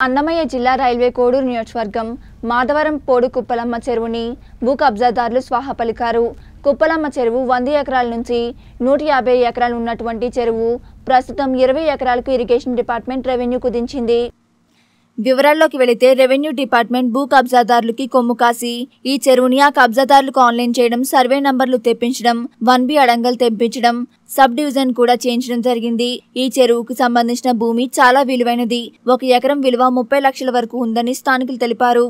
అన్నమయ్య జిల్లా రైల్వే కోడూరు నియోజకవర్గం మాధవరం పోడు కుప్పలమ్మ చెరువుని భూ కబ్జాదారులు స్వాహ పలికారు కుప్పలమ్మ చెరువు వంద ఎకరాల నుంచి నూట యాభై ఎకరాలు ఉన్నటువంటి చెరువు ప్రస్తుతం ఇరవై ఎకరాలకు ఇరిగేషన్ డిపార్ట్మెంట్ రెవెన్యూ కుదించింది వివరాల్లోకి వెళితే రెవెన్యూ డిపార్ట్మెంట్ భూ కబ్జాదారులకి కొమ్ము కాసి ఈ చెరువుని ఆ కబ్జాదారులకు ఆన్లైన్ చేయడం సర్వే నంబర్లు తెప్పించడం వన్ బి అడంగల్ తెప్పించడం సబ్ డివిజన్ కూడా చేయించడం జరిగింది ఈ చెరువుకు సంబంధించిన భూమి చాలా విలువైనది ఒక ఎకరం విలువ ముప్పై లక్షల వరకు ఉందని స్థానికులు తెలిపారు